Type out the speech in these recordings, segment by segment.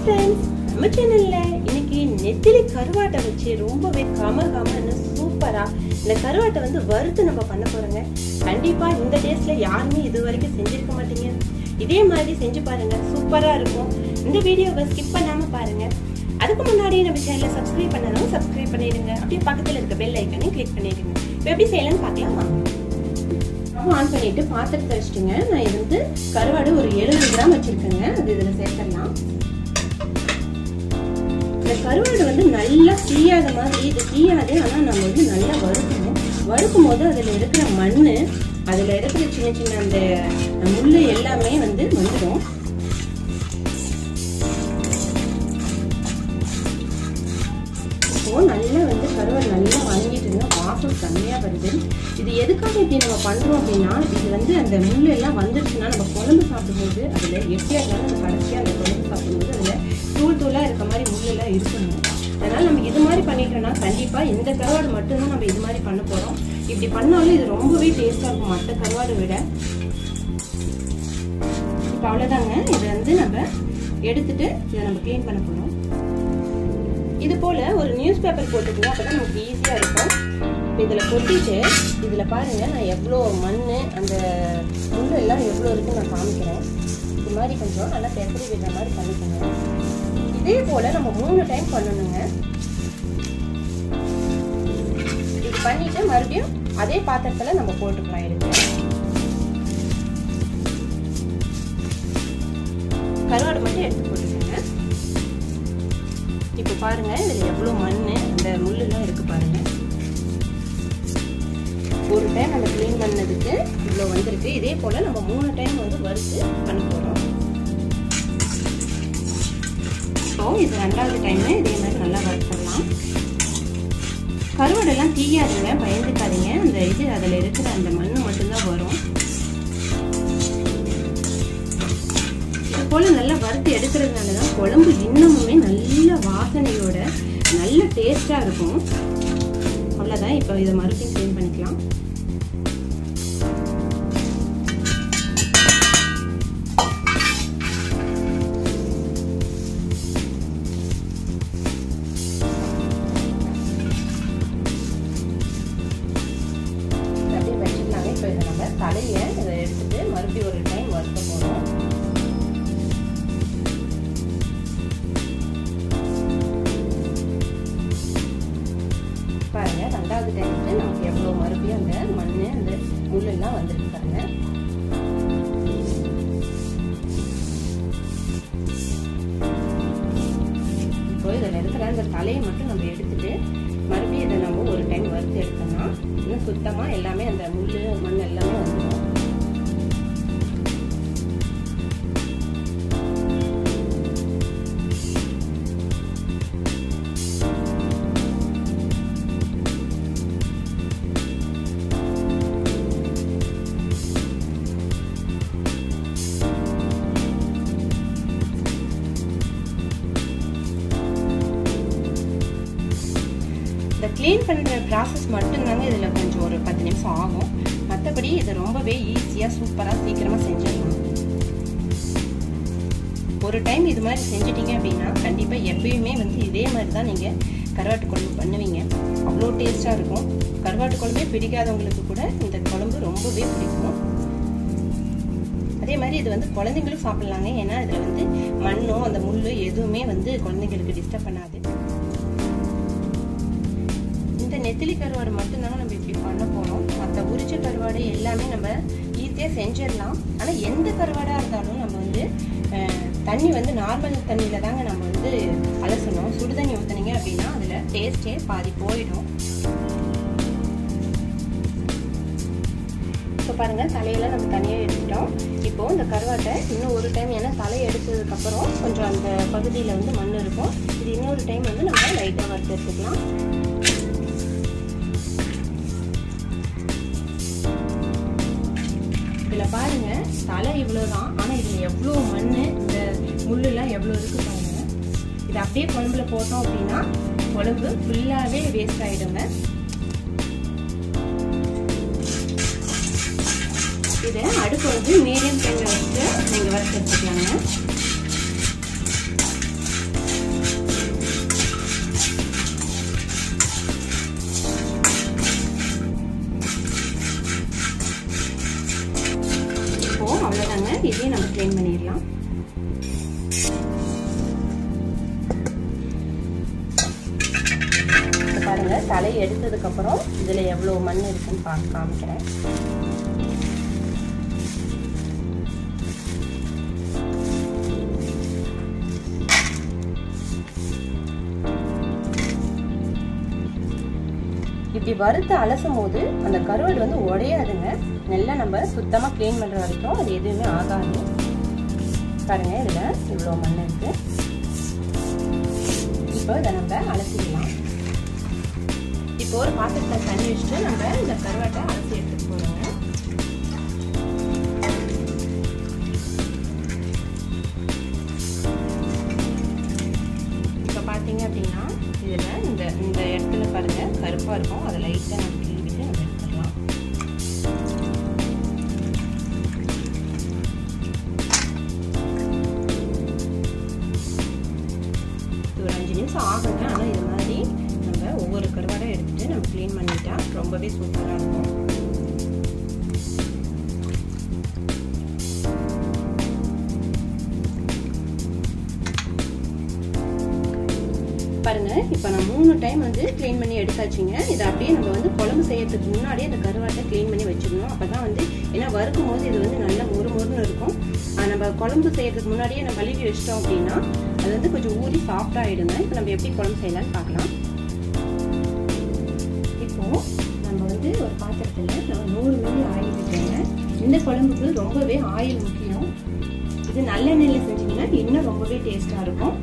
friends நம்ம சேனல்ல இன்னைக்கு நெத்திலி கருவாட்டை வச்சு ரொம்பவே கம கமன்னு சூப்பரா இந்த கருவாட்டை வந்து வறுத்து நம்ம பண்ண போறோங்க கண்டிப்பா இந்த டேஸ்ட்ல யாருமே இது வரைக்கும் செஞ்சிருக்க மாட்டீங்க இதே மாதிரி செஞ்சு பாருங்க சூப்பரா இருக்கும் இந்த வீடியோவை ஸ்கிப் பண்ணாம பாருங்க அதுக்கு முன்னாடி நம்ம சேனலை சப்ஸ்கிரைப் பண்ணாலும் சப்ஸ்கிரைப் பண்ணிடுங்க அப்படியே பக்கத்துல இருக்க பெல் ஐக்கனையும் கிளிக் பண்ணிடுங்க இப்போ எப்படி செய்யலாம்னு பார்க்கலாம் வாங்க ஸ்டவ் ஆன் பண்ணிட்டு பாத்திரத்தை வச்சுட்டுங்க நான் இது வந்து கருவாடு ஒரு எழுபது கிராம் வச்சிருக்கேங்க அது இதுல சேர்த்துடலாம் இந்த கருவாடு வந்து நல்லா தீயாத மாதிரி இது தீயாது ஆனா நம்ம வந்து நல்லா வறுக்கணும் வறுக்கும் போது அதுல இருக்கிற மண்ணு அதுல இருக்கிற சின்ன சின்ன அந்த முள்ளு எல்லாமே வந்து வந்துடும் இப்போ நல்லா வந்து கருவாடு நல்லா வணங்கிட்டு இருந்தா வாசம் செம்மையா வருது இது எதுக்காக இப்படி நம்ம பண்றோம் அப்படின்னா இது வந்து அந்த முள்ளு எல்லாம் வந்துருச்சுன்னா நம்ம குழம்பு சாப்பிடும்போது அதுல எப்படியா இருந்தாலும் நம்ம கடைசியா அந்த குழம்பு சாப்பிடும்போது அதுல தூள் தூளா இருக்க மாதிரி முள்ளு எல்லாம் இருக்கணும் அதனால நம்ம இது மாதிரி பண்ணிட்டோம்னா கண்டிப்பா இந்த கருவாடு மட்டும்தான் நம்ம இது மாதிரி பண்ண போறோம் இப்படி பண்ணாலும் இது ரொம்பவே டேஸ்டா இருக்கும் மற்ற கருவாடு விட இப்போ அவ்வளவுதாங்க இதை வந்து நம்ம எடுத்துட்டு இதை நம்ம க்ளீன் பண்ண போறோம் இது போல ஒரு நியூஸ் பேப்பர் போட்டுக்கணும் அப்பதான் நமக்கு ஈஸியா இருக்கும் இதுல கொட்டிட்டு இதுல பாருங்க நான் எவ்வளோ மண் அந்த முள்ளு எல்லாம் எவ்வளோ இருக்குன்னு நான் காமிக்கிறேன் இது மாதிரி கொஞ்சம் நல்லா பெசரி விடுற மாதிரி பண்ணிக்கணும் இதே போல நம்ம மூணு டைம் பண்ணணுங்க இது பண்ணிட்டு மறுபடியும் அதே பாத்திரத்துல நம்ம போட்டுக்கலாம் எடுத்து கருவாடு மட்டும் எடுத்து போட்டுக்கோங்க இப்போ பாருங்க இதுல எவ்வளவு மண் அந்த முள்ளுலாம் இருக்கு பாருங்க ஒரு டைம் நம்ம க்ளீன் பண்ணதுக்கு இவ்வளோ வந்திருக்கு இதே போல நம்ம மூணு டைம் வந்து வறுத்து பண்ண போறோம் இப்போ இது ரெண்டாவது டைம் இதே மாதிரி நல்லா வறுத்துடலாம் கருவாடெல்லாம் தீயாதுங்க பயந்துக்காதீங்க அந்த இது அதில் இருக்கிற அந்த மண் மட்டும்தான் வரும் இது போல நல்லா வறுத்து எடுக்கிறதுனால தான் குழம்பு இன்னமுமே நல்ல வாசனையோட நல்ல டேஸ்டா இருக்கும் அவ்வளோதான் இப்போ இதை மறுபடியும் க்ளீன் பண்ணிக்கலாம் அப்படியே வச்சுக்கலாங்க இப்போ இதை நம்ம தலையை இதை எடுத்துட்டு மறுபடியும் ஒரு டைம் வறுக்க போகிறோம் பாருங்க ரெண்டாவது டைமுக்கு நமக்கு எவ்வளோ மறுபடியும் அந்த மண் அந்த முள்ளெல்லாம் வந்துருக்கு பாருங்க இப்போ இதில் இருக்கிற அந்த தலையை மட்டும் நம்ம எடுத்துட்டு மறுபடியும் இதை நம்ம ஒரு டைம் வறுத்து எடுத்தோம்னா இன்னும் சுத்தமாக எல்லாமே அந்த முள் மண் எல்லாமே வந்துடும் இந்த க்ளீன் பண்ணுற ப்ராசஸ் மட்டும்தாங்க இதில் கொஞ்சம் ஒரு பத்து நிமிஷம் ஆகும் மற்றபடி இது ரொம்பவே ஈஸியாக சூப்பராக சீக்கிரமாக செஞ்சிடலாம் ஒரு டைம் இது மாதிரி செஞ்சிட்டீங்க அப்படின்னா கண்டிப்பாக எப்பயுமே வந்து இதே மாதிரி தான் நீங்கள் கருவாட்டு குழம்பு பண்ணுவீங்க அவ்வளோ டேஸ்ட்டாக இருக்கும் கருவாட்டு குழம்பே பிடிக்காதவங்களுக்கு கூட இந்த குழம்பு ரொம்பவே பிடிக்கும் அதே மாதிரி இது வந்து குழந்தைங்களும் சாப்பிட்லாங்க ஏன்னா இதில் வந்து மண்ணோ அந்த முள் எதுவுமே வந்து குழந்தைங்களுக்கு டிஸ்டர்ப் பண்ணாது இந்த நெத்திலி கருவாடு மட்டும்தாங்க நம்ம இப்படி பண்ண போறோம் மற்ற உரிச்ச கருவாடு எல்லாமே நம்ம ஈஸியாக செஞ்சிடலாம் ஆனால் எந்த கருவாடாக இருந்தாலும் நம்ம வந்து தண்ணி வந்து நார்மல் தண்ணியில் தாங்க நம்ம வந்து அலசணும் சுடு தண்ணி ஊற்றுனீங்க அப்படின்னா அதில் டேஸ்டே பாதி போயிடும் இப்போ பாருங்க தலையெல்லாம் நம்ம தனியாக எடுத்துட்டோம் இப்போ இந்த கருவாட்டை இன்னும் ஒரு டைம் ஏன்னா தலையை எடுத்ததுக்கப்புறம் கொஞ்சம் அந்த பகுதியில் வந்து மண் இருக்கும் இது இன்னொரு டைம் வந்து நம்ம லைட்டாக வறுத்து எடுத்துக்கலாம் இதில் பாருங்க தலை இவ்வளோதான் ஆனால் இதில் எவ்வளோ மண் இந்த முள்ளுலாம் எவ்வளோ இருக்கு பாருங்க இதை அப்படியே குழம்புல போட்டோம் அப்படின்னா குழம்பு ஃபுல்லாகவே வேஸ்ட் ஆகிடுங்க இதை அடுப்பு வந்து மீடியம் ஃப்ளேமில் வச்சு நீங்கள் வறுத்து எடுத்துக்கலாங்க தலையை எடுத்ததுக்கப்புறம் இதில் எவ்வளோ மண் இருக்குன்னு பார்க்க காமிக்கிறேன் இப்படி வறுத்து அலசும் போது அந்த கருவாடு வந்து உடையாதுங்க நல்லா நம்ம சுத்தமாக க்ளீன் பண்ணுற வரைக்கும் அது எதுவுமே ஆகாது பாருங்க இதில் இவ்வளோ மண் இருக்கு இப்போ இதை நம்ம அலசிக்கலாம் இப்போ ஒரு பாத்திரத்தில் தண்ணி வச்சுட்டு நம்ம இந்த கருவாட்டை அலசி எடுத்துட்டு போகிறோங்க இப்போ பார்த்தீங்க அப்படின்னா இதில் இந்த இந்த இடத்துல பாருங்க கருப்பாக இருக்கும் அதை லைட்டாக நம்ம கிள்ளிவிட்டு நம்ம எடுத்துடலாம் ஒரு அஞ்சு நிமிஷம் ஆகுங்க ஆனால் இது மாதிரி நம்ம ஒவ்வொரு கருவாடை எடுத்துட்டு நம்ம க்ளீன் பண்ணிட்டா ரொம்பவே சூப்பராக இருக்கும் பாருங்க இப்போ நான் மூணு டைம் வந்து க்ளீன் பண்ணி எடுத்தாச்சுங்க இதை அப்படியே நம்ம வந்து குழம்பு செய்யறதுக்கு முன்னாடியே அந்த கருவாட்டை க்ளீன் பண்ணி வச்சுக்கணும் அப்பதான் வந்து ஏன்னா வறுக்கும் போது இது வந்து நல்லா மொறு மொறுன்னு இருக்கும் நம்ம குழம்பு செய்யறதுக்கு முன்னாடியே நம்ம கழுவி வச்சிட்டோம் அப்படின்னா அது வந்து கொஞ்சம் ஊறி சாஃப்ட் ஆயிடுங்க இப்போ நம்ம எப்படி குழம்பு செய்யலாம்னு பார்க்கலாம் இப்போ நம்ம வந்து ஒரு பாத்திரத்துல நம்ம நூறு மில்லி ஆயில் விட்டுருங்க இந்த குழம்புக்கு ரொம்பவே ஆயில் முக்கியம் இது நல்லெண்ணெயில செஞ்சீங்கன்னா இன்னும் ரொம்பவே டேஸ்டா இருக்கும்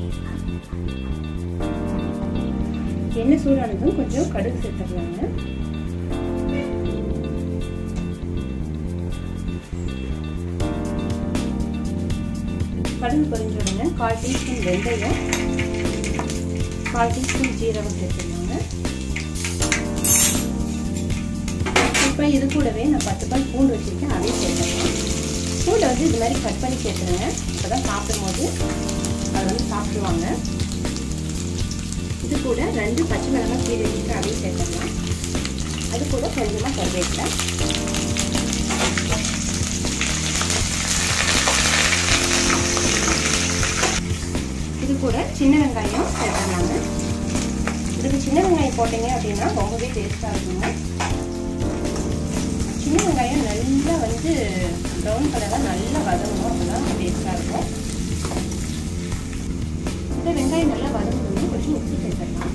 எண்ணெய் சூடானதும் கொஞ்சம் கடுகு சேர்த்துக்கலாங்க கடுகு பொரிஞ்ச உடனே கால் டீஸ்பூன் வெந்தயம் கால் டீஸ்பூன் ஜீரகம் சேர்த்துக்கலாங்க இப்போ இது கூடவே நான் பத்து பால் பூண்டு வச்சுருக்கேன் அதையும் சேர்த்துக்கலாம் பூண்டை வந்து இது மாதிரி கட் பண்ணி சேர்த்துருங்க அப்போ தான் சாப்பிடும் போது அதை வந்து சாப்பிடுவாங்க இது கூட ரெண்டு பச்சை மிளகாய் கீரை வச்சுட்டு அதையும் சேர்த்துக்கலாம் அது கூட கொஞ்சமாக கருவேப்பிலை இது கூட சின்ன வெங்காயம் சேர்த்துக்கலாங்க இதுக்கு சின்ன வெங்காயம் போட்டீங்க அப்படின்னா ரொம்பவே டேஸ்ட்டாக இருக்குங்க சின்ன வெங்காயம் நல்லா வந்து ப்ரௌன் கலராக நல்லா வதங்கணும் அப்போ தான் டேஸ்ட்டாக இருக்கும் இந்த வெங்காயம் நல்லா வதங்கணும்னா கொஞ்சம் உப்பு சேர்த்துடலாம்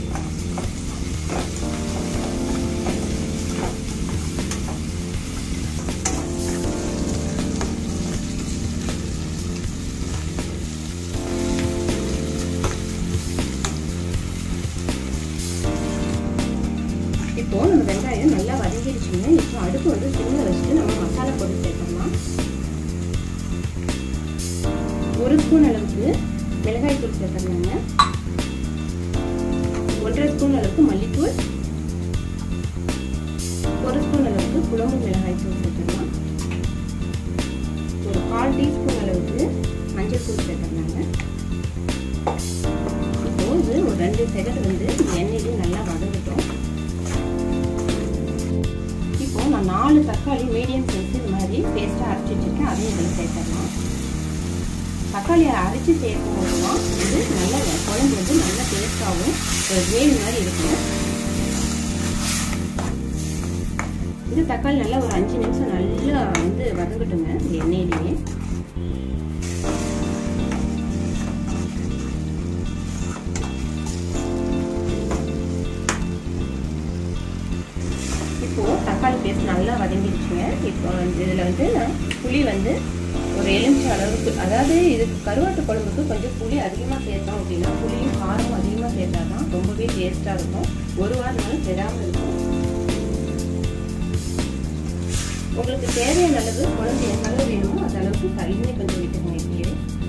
இப்போ நம்ம வெங்காயம் நல்லா வதங்கிடுச்சுங்க இப்போ அடுப்பு வந்து சிம்மில் வச்சுட்டு நம்ம மசாலா போட்டு சேர்த்துடலாம் ஒரு ஸ்பூன் அளவுக்கு மிளகாய் தூள் சேர்த்துக்கலாங்க ஒன்றரை ஸ்பூன் அளவுக்கு மல்லித்தூள் ஒரு ஸ்பூன் அளவுக்கு குழம்பு மிளகாய் தூள் சேர்த்துக்கலாம் ஒரு கால் டீஸ்பூன் அளவுக்கு மஞ்சள் தூள் சேர்த்துக்கலாங்க இப்போ இது ஒரு ரெண்டு செகண்ட் வந்து எண்ணெயிலே நல்லா வதங்கட்டும் இப்போ நான் நாலு தக்காளி மீடியம் சைஸ் இது மாதிரி பேஸ்ட்டாக அரைச்சி வச்சிருக்கேன் அதையும் இதில் சேர்த்துடலாம் தக்காளியை அரைச்சி சேர்க்கும் போது தான் இது நல்ல குழம்பு வந்து நல்ல டேஸ்டாகவும் ஒரு கிரேவி மாதிரி இருக்கும் இது தக்காளி நல்லா ஒரு அஞ்சு நிமிஷம் நல்லா வந்து வதங்கட்டுங்க இந்த எண்ணெயிலேயே இப்போ தக்காளி பேஸ்ட் நல்லா வதங்கிடுச்சுங்க இப்போ வந்து இதில் வந்து நான் புளி வந்து ஒரு எலுமிச்சை அளவுக்கு அதாவது இதுக்கு கருவாட்டு குழம்புக்கு கொஞ்சம் புளி அதிகமாக சேர்த்தோம் அப்படின்னா புளியும் காரமும் அதிகமாக சேர்த்தா தான் ரொம்பவே டேஸ்ட்டாக இருக்கும் ஒரு வாரம் பெறாமல் இருக்கும் உங்களுக்கு தேவையான அளவு குழம்பு எந்த அளவு வேணுமோ அந்த அளவுக்கு தண்ணி கொஞ்சம் விட்டுக்கோங்க இப்படியே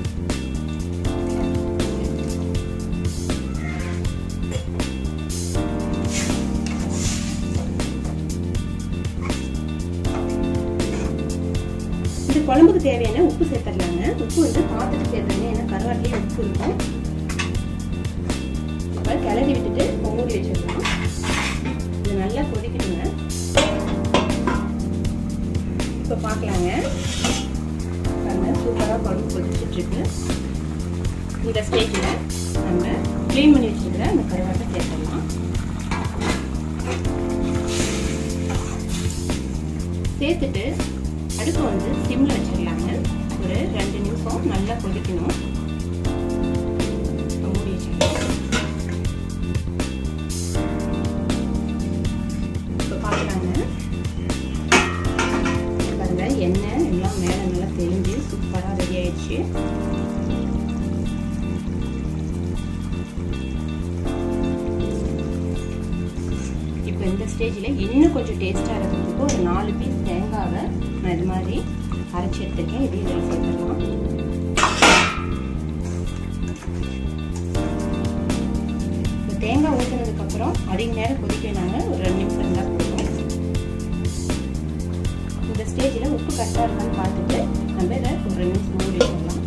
இந்த குழம்புக்கு தேவையான உப்பு சேர்த்துடலாங்க உப்பு வந்து பார்த்துட்டு சேர்த்துருங்க ஏன்னா கருவாட்டிலேயே உப்பு இருக்கும் இப்போ கிளறி விட்டுட்டு மூடி வச்சிடலாம் இது நல்லா கொதிக்கணுங்க இப்போ பார்க்கலாங்க பாருங்க சூப்பராக குழம்பு கொதிச்சுட்டு இருக்கு இந்த ஸ்டேஜில் நம்ம க்ளீன் பண்ணி வச்சுருக்கிற அந்த கருவாட்டை சேர்த்துடலாம் சேர்த்துட்டு அடுப்பு வந்து சிம்ல வச்சிடலாங்க ஒரு ரெண்டு நிமிஷம் நல்லா கொதிக்கணும் மூடி வச்சிடலாம் இப்போ பார்க்கலாங்க பாருங்க எண்ணெய் எல்லாம் மேலே நல்லா தெளிஞ்சு சூப்பராக ரெடி ஆயிடுச்சு இப்போ இந்த ஸ்டேஜில் இன்னும் கொஞ்சம் டேஸ்ட்டாக இருக்கிறதுக்கு ஒரு நாலு பீஸ் தேங்காவை நான் இது மாதிரி அரைச்சி எடுத்துருக்கேன் இதையும் இதில் சேர்த்துடலாம் இப்போ தேங்காய் ஊற்றினதுக்கப்புறம் அதிக நேரம் கொதிக்க நாங்கள் ஒரு ரெண்டு நிமிஷம் இருந்தால் போதும் இந்த ஸ்டேஜில் உப்பு கரெக்டாக இருக்கான்னு பார்த்துட்டு நம்ம இதை ஒரு ரெண்டு நிமிஷம் மூடி வச்சிடலாம்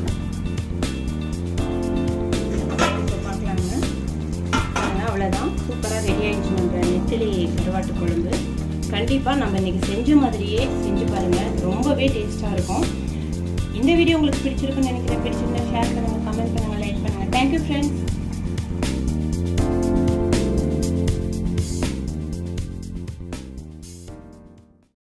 இப்போ பார்க்கலாங்க அவ்வளோதான் சூப்பராக ரெடி ஆயிடுச்சு நம்ம நெத்திலி கருவாட்டு குழம்பு கண்டிப்பாக நம்ம இன்னைக்கு செஞ்ச மாதிரியே செஞ்சு பாருங்கள் ரொம்பவே டேஸ்ட்டாக இருக்கும் இந்த வீடியோ உங்களுக்கு பிடிச்சிருக்குன்னு நினைக்கிறேன் பிடிச்சிருந்தா ஷேர் பண்ணுங்கள் கமெண்ட் பண்ணுங்கள் லைக் பண்ணுங்கள் தேங்க்யூ ஃப்ரெண்ட்ஸ்